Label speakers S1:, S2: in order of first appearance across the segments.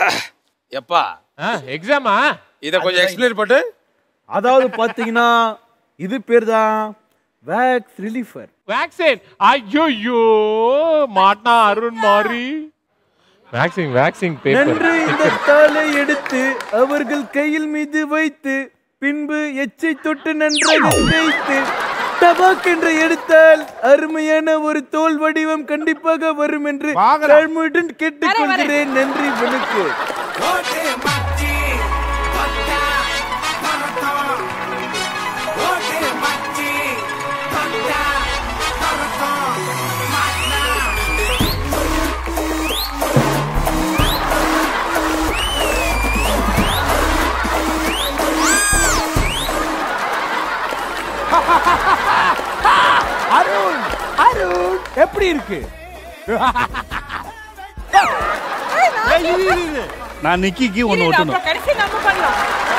S1: எப்பா
S2: எக்ஸாமா
S1: இத கொஞ்சம் எக்ஸ்பிளைன் பண்ணு
S3: அதாவது பாத்தீங்கன்னா இது பேர் தான் வேக்ஸ் ரிலீஃபர்
S2: வேக்சின் ஐயோ மாட்னா அருண் மாறி வேக்சின் வேக்சின்
S3: நன்று
S2: பேப்பர்
S3: இந்த தாளை எடுத்து அவர்கள் கையில் மீது வைத்து பின்பு எச்சை தொட்டு நன்றாக தேய்த்து டபாக் என்று எடுத்தால் அருமையான ஒரு தோல் வடிவம் கண்டிப்பாக வரும் என்று தாழ்மையுடன் கேட்டுக்கொள்கிறேன் நன்றி வணக்கு
S4: அருண் அருண் எப்படி இருக்கு ஏய், இரு, இரு, இரு.
S5: நான் நிக்கிக்கு ஒன்று
S6: இருடா,
S5: ஒட்டணும்
S6: அப்புறம் கடைசி நம்ம பண்ணலாம்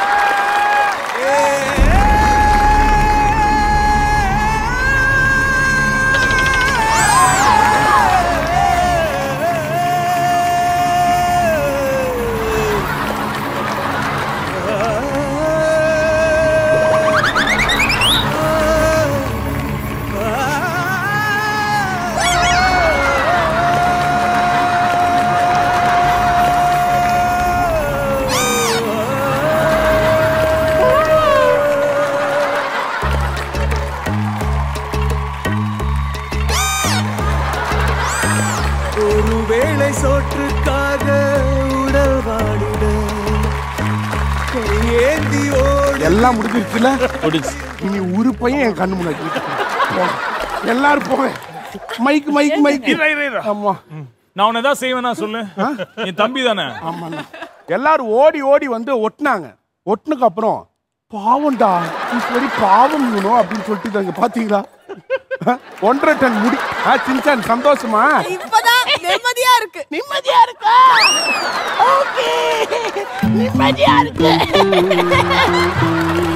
S3: ஒரு வேளை சோற்றுக்காக உடல் வாடிட ஏந்தி ஓடி
S4: எல்லாம் முடிஞ்சிருச்சுல இனி ஒரு பையன் என் கண்ணு முன்னாடி நிக்கணும். போங்க. எல்லாரும் போங்க மைக் மைக் மைக்
S7: இரு, இரு, இரு.
S4: ஆமா
S7: நான் உன்னை தான் செய்வேனா சொல்லு என் தம்பி தானே
S4: ஆமாண்ணா எல்லாரும் ஓடி ஓடி வந்து ஒட்டினாங்க ஒட்டினதுக்கு அப்புறம் பாவம்டா இஸ் வெரி பாவம் யூனோ அப்படின்னு சொல்லிட்டு தாங்க பாத்தீங்களா ஒன்றரை டன் முடி ஆ சின்சான் சந்தோஷமா
S6: இப்பதான் நிம்மதியா இருக்கு
S8: நிம்மதியா இருக்கா ஓகே நிம்மதியா இருக்கு